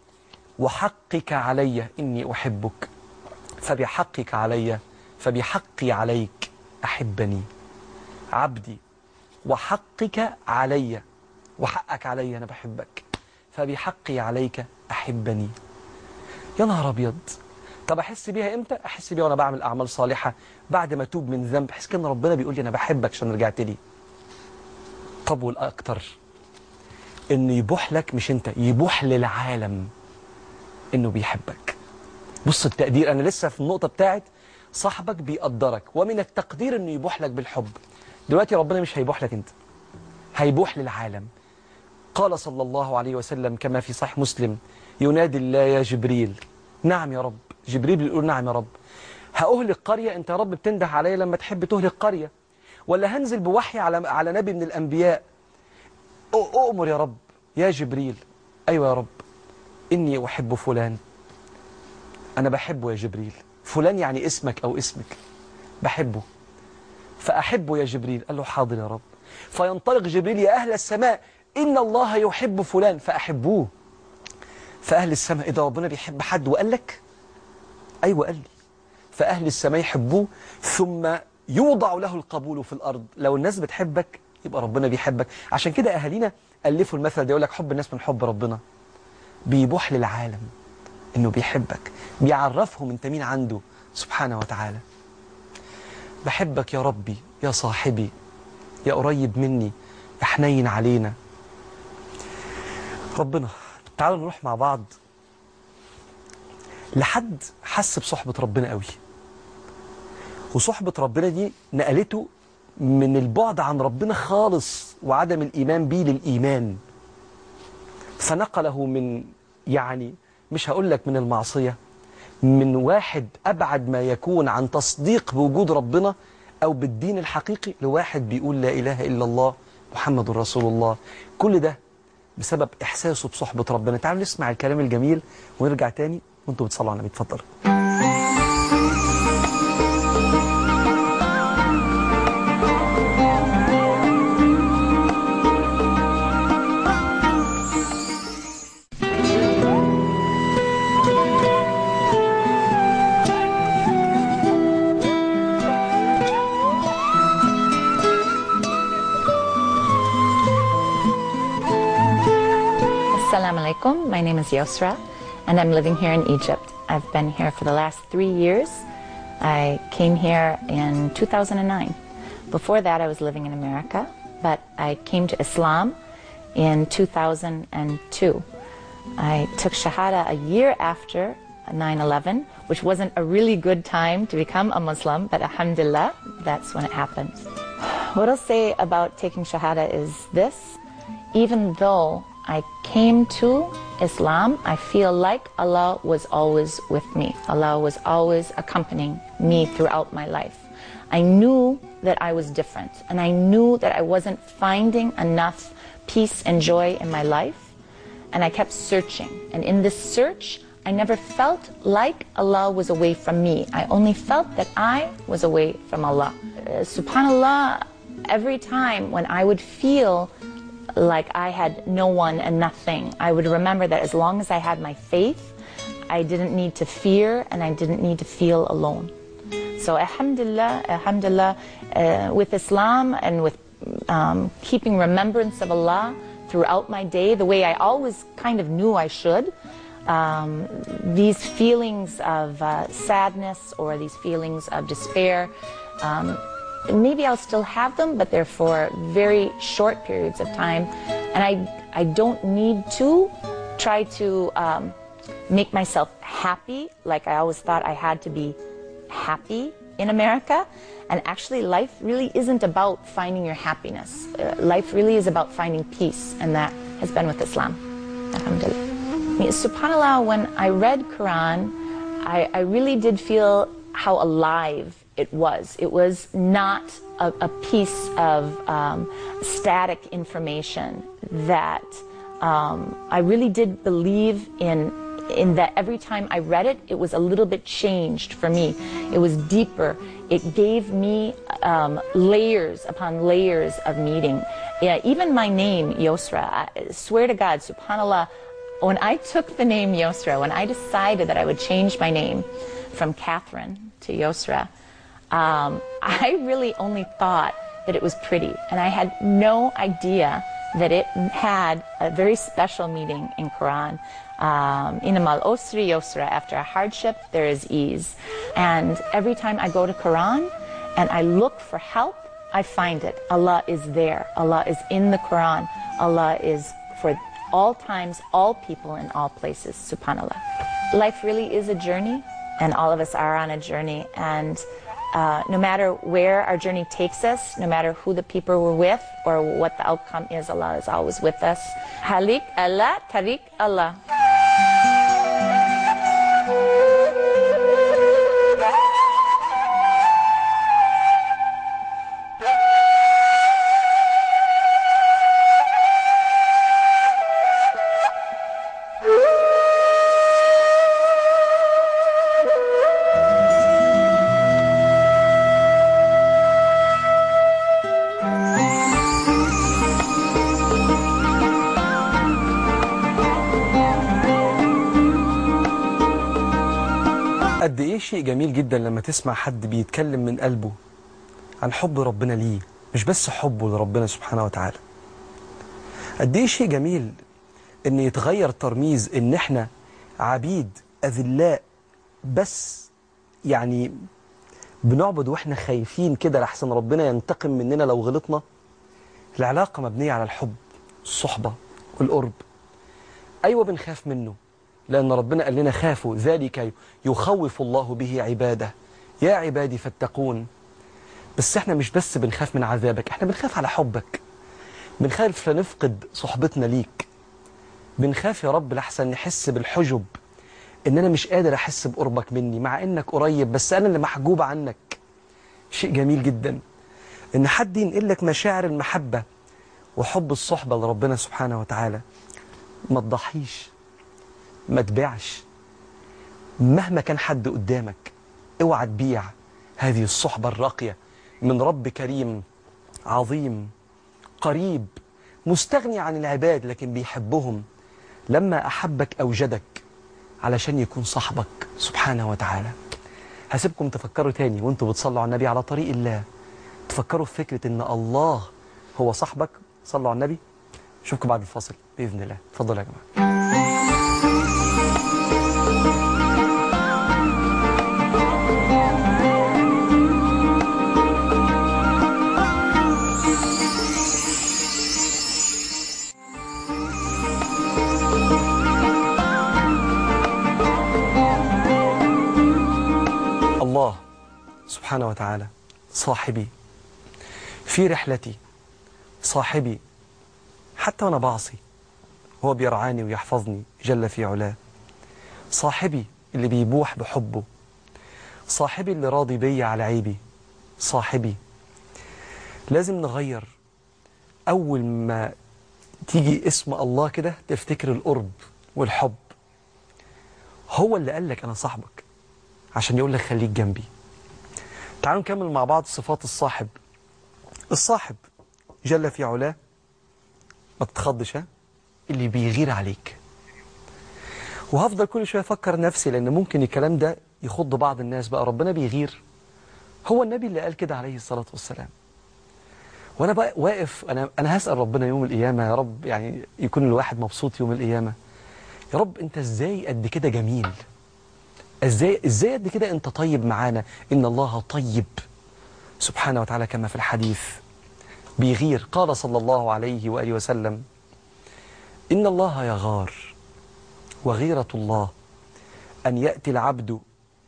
وحقك علي اني احبك فبحقك علي فبحقي عليك احبني عبدي وحقك علي وحقك علي أنا بحبك فبحقي عليك أحبني يا نهار أبيض طب أحس بيها إمتى؟ أحس بيها وأنا بعمل أعمال صالحة بعد ما أتوب من ذنب أحس كأن ربنا بيقول لي أنا بحبك عشان رجعت لي طب والأكتر إن يبوح لك مش أنت يبوح للعالم إنه بيحبك بص التقدير أنا لسه في النقطة بتاعت صاحبك بيقدرك ومن التقدير إنه يبوح لك بالحب دلوقتي ربنا مش هيبوح لك انت هيبوح للعالم قال صلى الله عليه وسلم كما في صحيح مسلم ينادي الله يا جبريل نعم يا رب جبريل بيقول نعم يا رب هأهلك قرية انت يا رب بتنده عليا لما تحب تهلك قرية ولا هنزل بوحي على على نبي من الأنبياء أ- أؤمر يا رب يا جبريل أيوة يا رب إني أحب فلان أنا بحبه يا جبريل فلان يعني اسمك أو اسمك بحبه فأحبه يا جبريل قال له حاضر يا رب فينطلق جبريل يا أهل السماء إن الله يحب فلان فأحبوه فأهل السماء إذا ربنا بيحب حد وقال لك أيوة قال لي فأهل السماء يحبوه ثم يوضع له القبول في الأرض لو الناس بتحبك يبقى ربنا بيحبك عشان كده أهالينا ألفوا المثل ده يقول لك حب الناس من حب ربنا بيبوح للعالم إنه بيحبك بيعرفهم أنت مين عنده سبحانه وتعالى بحبك يا ربي يا صاحبي يا قريب مني يا حنين علينا ربنا تعالوا نروح مع بعض لحد حس بصحبة ربنا قوي وصحبة ربنا دي نقلته من البعد عن ربنا خالص وعدم الإيمان بيه للإيمان فنقله من يعني مش هقول لك من المعصية من واحد أبعد ما يكون عن تصديق بوجود ربنا أو بالدين الحقيقي لواحد بيقول لا إله إلا الله محمد رسول الله كل ده بسبب إحساسه بصحبة ربنا تعالوا نسمع الكلام الجميل ونرجع تاني وانتوا بتصلوا على النبي اتفضلوا Assalamu alaikum. My name is Yosra, and I'm living here in Egypt. I've been here for the last three years. I came here in 2009. Before that, I was living in America, but I came to Islam in 2002. I took Shahada a year after 9 11, which wasn't a really good time to become a Muslim, but Alhamdulillah, that's when it happened. What I'll say about taking Shahada is this even though I came to Islam, I feel like Allah was always with me. Allah was always accompanying me throughout my life. I knew that I was different, and I knew that I wasn't finding enough peace and joy in my life, and I kept searching. And in this search, I never felt like Allah was away from me. I only felt that I was away from Allah. Uh, Subhanallah, every time when I would feel like I had no one and nothing, I would remember that as long as I had my faith, I didn't need to fear and I didn't need to feel alone. So, Alhamdulillah, Alhamdulillah, uh, with Islam and with um, keeping remembrance of Allah throughout my day, the way I always kind of knew I should, um, these feelings of uh, sadness or these feelings of despair, um, maybe I'll still have them, but they're for very short periods of time. And I, I don't need to try to um, make myself happy like I always thought I had to be happy in America. And actually, life really isn't about finding your happiness. Uh, life really is about finding peace, and that has been with Islam. Alhamdulillah. I mean, SubhanAllah, when I read Quran, I, I really did feel how alive it was. It was not a, a piece of um, static information that um, I really did believe in in that every time I read it, it was a little bit changed for me. It was deeper. It gave me um, layers upon layers of meaning. Yeah, even my name, Yosra, I swear to God, subhanAllah, when I took the name Yosra, when I decided that I would change my name from Catherine to Yosra, um, I really only thought that it was pretty. And I had no idea that it had a very special meaning in Quran. Um, Inamal osri yosra, after a hardship, there is ease. And every time I go to Quran and I look for help, I find it. Allah is there. Allah is in the Quran. Allah is for all times, all people, in all places. Subhanallah. Life really is a journey, and all of us are on a journey. And uh, no matter where our journey takes us, no matter who the people we're with or what the outcome is, Allah is always with us. Halik Allah, Tariq Allah. قد ايه شيء جميل جدا لما تسمع حد بيتكلم من قلبه عن حب ربنا ليه مش بس حبه لربنا سبحانه وتعالى قد ايه شيء جميل ان يتغير ترميز ان احنا عبيد اذلاء بس يعني بنعبد واحنا خايفين كده لحسن ربنا ينتقم مننا لو غلطنا العلاقة مبنية على الحب الصحبة والقرب أيوة بنخاف منه لأن ربنا قال لنا خافوا ذلك يخوف الله به عباده يا عبادي فاتقون بس احنا مش بس بنخاف من عذابك احنا بنخاف على حبك بنخاف لنفقد صحبتنا ليك بنخاف يا رب لحسن نحس بالحجب ان انا مش قادر احس بقربك مني مع انك قريب بس انا اللي محجوب عنك شيء جميل جدا ان حد ينقل لك مشاعر المحبة وحب الصحبة لربنا سبحانه وتعالى ما تضحيش ما تبيعش مهما كان حد قدامك اوعى تبيع هذه الصحبة الراقية من رب كريم عظيم قريب مستغني عن العباد لكن بيحبهم لما أحبك أوجدك علشان يكون صاحبك سبحانه وتعالى هسيبكم تفكروا تاني وانتوا بتصلوا على النبي على طريق الله تفكروا في فكرة ان الله هو صاحبك صلوا على النبي اشوفكم بعد الفاصل بإذن الله اتفضلوا يا جماعة الله سبحانه وتعالى صاحبي في رحلتي صاحبي حتى وأنا بعصي هو بيرعاني ويحفظني جل في علاه صاحبي اللي بيبوح بحبه صاحبي اللي راضي بيا على عيبي صاحبي لازم نغير أول ما تيجي اسم الله كده تفتكر القرب والحب هو اللي قال لك أنا صاحبك عشان يقول لك خليك جنبي تعالوا نكمل مع بعض صفات الصاحب الصاحب جل في علاه ما تتخضش ها اللي بيغير عليك وهفضل كل شويه افكر نفسي لان ممكن الكلام ده يخض بعض الناس بقى ربنا بيغير هو النبي اللي قال كده عليه الصلاه والسلام وانا بقى واقف انا انا هسال ربنا يوم القيامه يا رب يعني يكون الواحد مبسوط يوم القيامه يا رب انت ازاي قد كده جميل ازاي ازاي قد كده انت طيب معانا ان الله طيب سبحانه وتعالى كما في الحديث بيغير قال صلى الله عليه واله وسلم ان الله يغار وغيرة الله ان ياتي العبد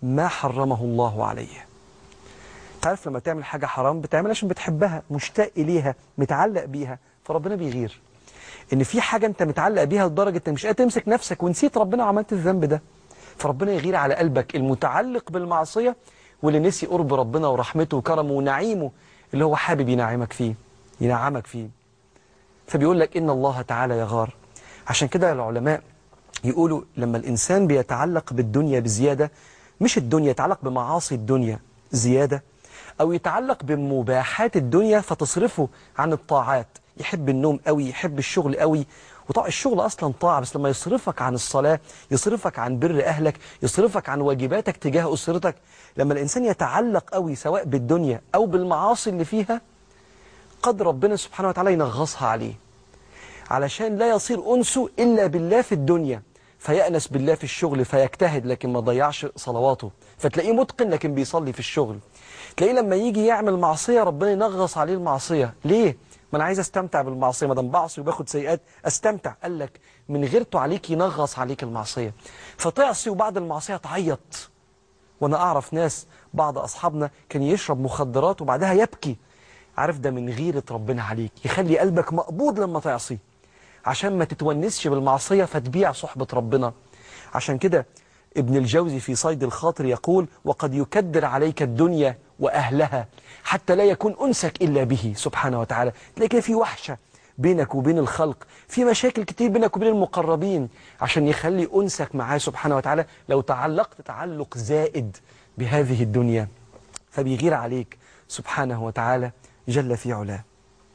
ما حرمه الله عليه تعرف لما تعمل حاجة حرام بتعملها عشان بتحبها مشتاق إليها متعلق بيها فربنا بيغير إن في حاجة أنت متعلق بيها لدرجة أنت مش قادر تمسك نفسك ونسيت ربنا وعملت الذنب ده فربنا يغير على قلبك المتعلق بالمعصية واللي نسي قرب ربنا ورحمته وكرمه ونعيمه اللي هو حابب ينعمك فيه ينعمك فيه فبيقول لك إن الله تعالى يغار عشان كده العلماء يقولوا لما الإنسان بيتعلق بالدنيا بزيادة مش الدنيا يتعلق بمعاصي الدنيا زيادة أو يتعلق بمباحات الدنيا فتصرفه عن الطاعات يحب النوم قوي يحب الشغل قوي وطبعا الشغل أصلا طاعة بس لما يصرفك عن الصلاة يصرفك عن بر أهلك يصرفك عن واجباتك تجاه أسرتك لما الإنسان يتعلق قوي سواء بالدنيا أو بالمعاصي اللي فيها قد ربنا سبحانه وتعالى ينغصها عليه علشان لا يصير أنسه إلا بالله في الدنيا فيأنس بالله في الشغل فيجتهد لكن ما ضيعش صلواته فتلاقيه متقن لكن بيصلي في الشغل تلاقيه لما يجي يعمل معصية ربنا ينغص عليه المعصية ليه؟ ما أنا عايز أستمتع بالمعصية ما دام بعصي وباخد سيئات أستمتع قال لك من غيرته عليك ينغص عليك المعصية فتعصي وبعد المعصية تعيط وأنا أعرف ناس بعض أصحابنا كان يشرب مخدرات وبعدها يبكي عارف ده من غيرة ربنا عليك يخلي قلبك مقبوض لما تعصي عشان ما تتونسش بالمعصية فتبيع صحبة ربنا عشان كده ابن الجوزي في صيد الخاطر يقول وقد يكدر عليك الدنيا وأهلها حتى لا يكون أنسك إلا به سبحانه وتعالى تلاقي كده في وحشة بينك وبين الخلق في مشاكل كتير بينك وبين المقربين عشان يخلي أنسك معاه سبحانه وتعالى لو تعلقت تعلق زائد بهذه الدنيا فبيغير عليك سبحانه وتعالى جل في علاه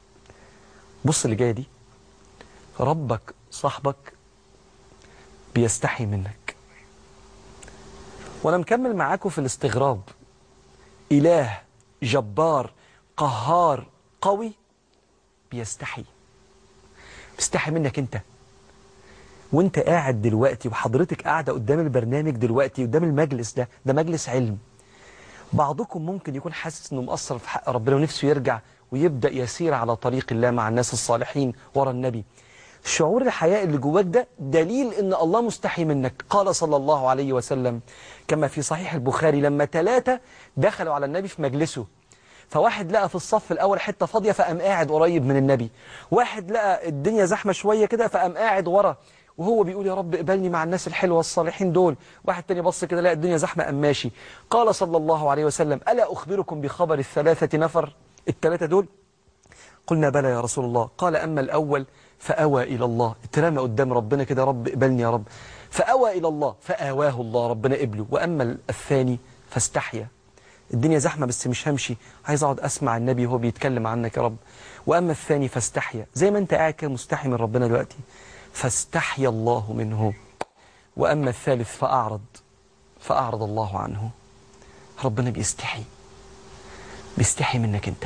بص اللي جايه دي ربك صاحبك بيستحي منك وانا مكمل معاكم في الاستغراب اله جبار قهار قوي بيستحي بيستحي منك انت وانت قاعد دلوقتي وحضرتك قاعدة قدام البرنامج دلوقتي قدام المجلس ده ده مجلس علم بعضكم ممكن يكون حاسس انه مقصر في حق ربنا ونفسه يرجع ويبدأ يسير على طريق الله مع الناس الصالحين ورا النبي شعور الحياء اللي جواك ده دليل ان الله مستحي منك قال صلى الله عليه وسلم كما في صحيح البخاري لما ثلاثة دخلوا على النبي في مجلسه فواحد لقى في الصف الأول حتة فاضية فقام قاعد قريب من النبي واحد لقى الدنيا زحمة شوية كده فقام قاعد ورا وهو بيقول يا رب اقبلني مع الناس الحلوة الصالحين دول واحد تاني بص كده لقى الدنيا زحمة قام ماشي قال صلى الله عليه وسلم ألا أخبركم بخبر الثلاثة نفر الثلاثة دول قلنا بلى يا رسول الله قال أما الأول فأوى إلى الله اترمى قدام ربنا كده رب اقبلني يا رب فأوى إلى الله فآواه الله ربنا قبله وأما الثاني فاستحيا الدنيا زحمة بس مش همشي عايز أقعد أسمع النبي وهو بيتكلم عنك يا رب وأما الثاني فاستحيا زي ما أنت قاعد كده مستحي من ربنا دلوقتي فاستحيا الله منه وأما الثالث فأعرض فأعرض الله عنه ربنا بيستحي بيستحي منك أنت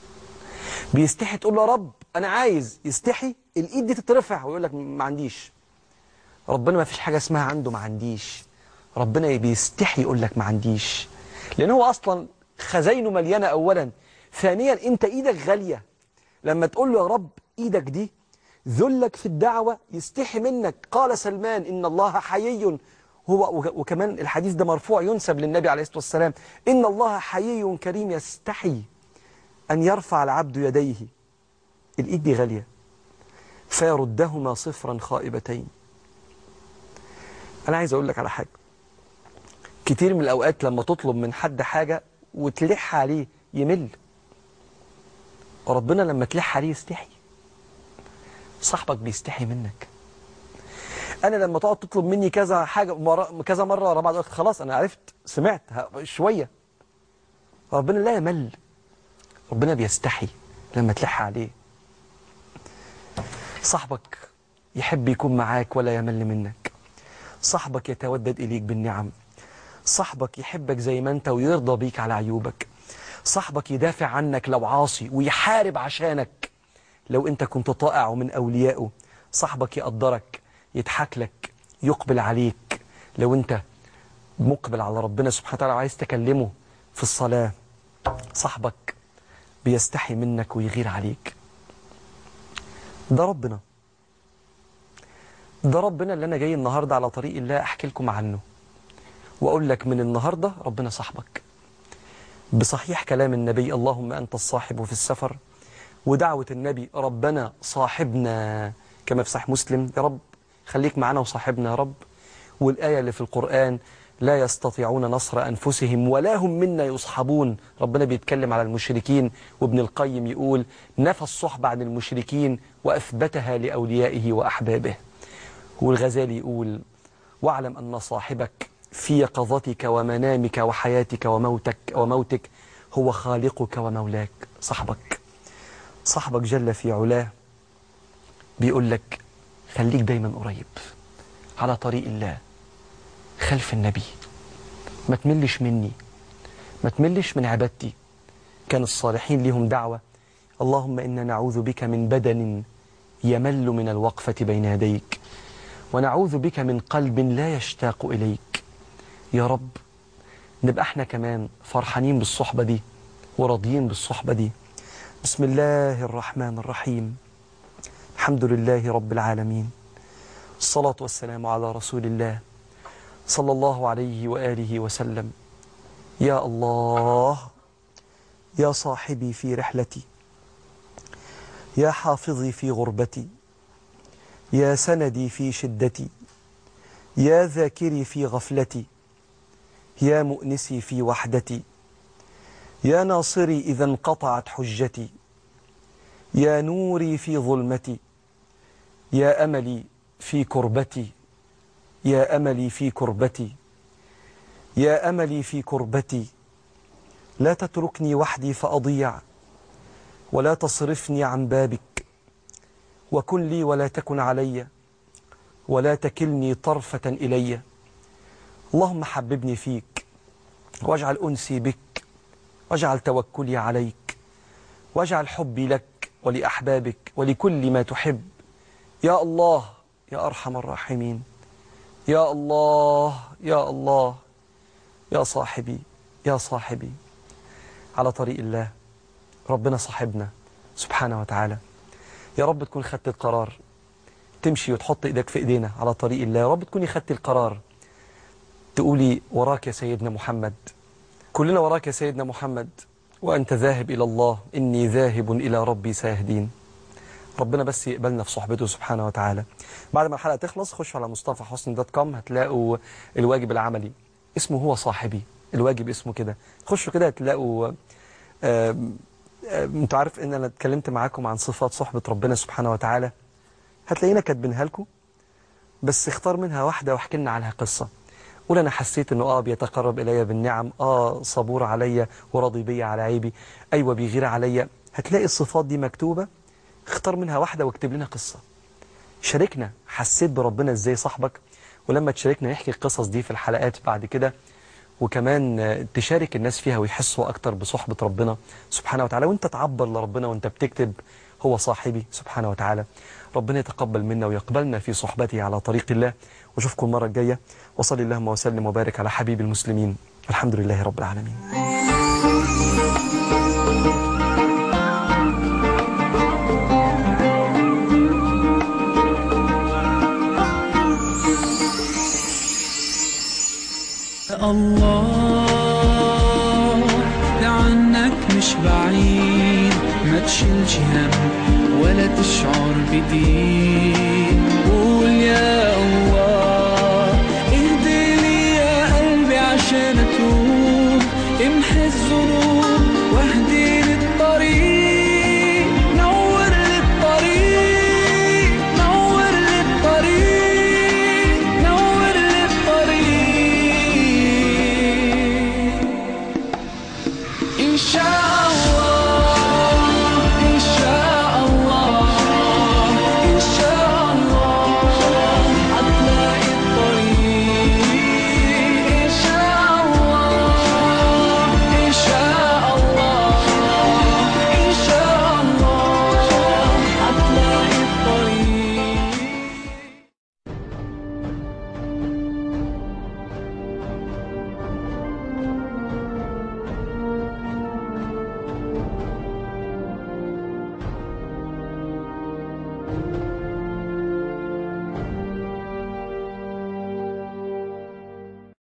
بيستحي تقول له يا رب أنا عايز يستحي الإيد دي تترفع ويقول لك ما عنديش ربنا ما فيش حاجة اسمها عنده ما عنديش ربنا بيستحي يقول لك ما عنديش لأن هو أصلا خزينه مليانة أولا ثانيا أنت إيدك غالية لما تقول له يا رب إيدك دي ذلك في الدعوة يستحي منك قال سلمان إن الله حيي هو وكمان الحديث ده مرفوع ينسب للنبي عليه الصلاة والسلام إن الله حيي كريم يستحي أن يرفع العبد يديه الإيد دي غالية فيردهما صفرا خائبتين أنا عايز أقول لك على حاجة كتير من الأوقات لما تطلب من حد حاجة وتلح عليه يمل وربنا لما تلح عليه يستحي صاحبك بيستحي منك أنا لما تقعد تطلب مني كذا حاجة مرة كذا مرة ورا بعض خلاص أنا عرفت سمعت شوية ربنا لا يمل ربنا بيستحي لما تلح عليه صاحبك يحب يكون معاك ولا يمل منك صاحبك يتودد إليك بالنعم صاحبك يحبك زي ما أنت ويرضى بيك على عيوبك صاحبك يدافع عنك لو عاصي ويحارب عشانك لو أنت كنت طائع من أوليائه صاحبك يقدرك يضحك لك يقبل عليك لو أنت مقبل على ربنا سبحانه وتعالى وعايز تكلمه في الصلاة صاحبك بيستحي منك ويغير عليك ده ربنا ده ربنا اللي أنا جاي النهاردة على طريق الله أحكي لكم عنه وأقول لك من النهاردة ربنا صاحبك بصحيح كلام النبي اللهم أنت الصاحب في السفر ودعوة النبي ربنا صاحبنا كما في صحيح مسلم يا رب خليك معنا وصاحبنا يا رب والآية اللي في القرآن لا يستطيعون نصر أنفسهم ولا هم منا يصحبون ربنا بيتكلم على المشركين وابن القيم يقول نفى الصحبة عن المشركين وأثبتها لأوليائه وأحبابه والغزالي يقول واعلم أن صاحبك في يقظتك ومنامك وحياتك وموتك وموتك هو خالقك ومولاك صاحبك صاحبك جل في علاه بيقول لك خليك دايما قريب على طريق الله خلف النبي ما تملش مني ما تملش من عبادتي كان الصالحين لهم دعوة اللهم إنا نعوذ بك من بدن يمل من الوقفة بين يديك ونعوذ بك من قلب لا يشتاق إليك يا رب نبقى احنا كمان فرحانين بالصحبة دي وراضيين بالصحبة دي بسم الله الرحمن الرحيم الحمد لله رب العالمين الصلاة والسلام على رسول الله صلى الله عليه وآله وسلم يا الله يا صاحبي في رحلتي يا حافظي في غربتي يا سندي في شدتي يا ذاكري في غفلتي يا مؤنسي في وحدتي يا ناصري إذا انقطعت حجتي يا نوري في ظلمتي يا أملي في كربتي يا أملي في كربتي يا أملي في كربتي لا تتركني وحدي فأضيع ولا تصرفني عن بابك وكن لي ولا تكن علي ولا تكلني طرفة إلي اللهم حببني فيك واجعل أنسي بك واجعل توكلي عليك واجعل حبي لك ولأحبابك ولكل ما تحب يا الله يا أرحم الراحمين يا الله يا الله يا صاحبي يا صاحبي على طريق الله ربنا صاحبنا سبحانه وتعالى يا رب تكون خدت القرار تمشي وتحط ايدك في ايدينا على طريق الله يا رب تكوني خدت القرار تقولي وراك يا سيدنا محمد كلنا وراك يا سيدنا محمد وأنت ذاهب إلى الله إني ذاهب إلى ربي سيهدين ربنا بس يقبلنا في صحبته سبحانه وتعالى بعد ما الحلقة تخلص خشوا على مصطفى حسن دوت كوم هتلاقوا الواجب العملي اسمه هو صاحبي الواجب اسمه كده خشوا كده هتلاقوا آم، آم، انتوا عارف ان انا اتكلمت معاكم عن صفات صحبة ربنا سبحانه وتعالى هتلاقينا كاتبينها لكم بس اختار منها واحدة واحكي لنا عنها قصة قول انا حسيت انه اه بيتقرب الي بالنعم اه صبور عليا وراضي بيا على عيبي ايوه بيغير عليا هتلاقي الصفات دي مكتوبة اختار منها واحدة واكتب لنا قصة شاركنا حسيت بربنا ازاي صاحبك ولما تشاركنا نحكي القصص دي في الحلقات بعد كده وكمان آه، تشارك الناس فيها ويحسوا أكتر بصحبة ربنا سبحانه وتعالى وانت تعبر لربنا وانت بتكتب هو صاحبي سبحانه وتعالى ربنا يتقبل منا ويقبلنا في صحبته على طريق الله واشوفكم المرة الجاية وصلي اللهم وسلم وبارك على حبيب المسلمين الحمد لله رب العالمين الله ده عنك مش بعيد ما تشيلش هم ولا تشعر بضيق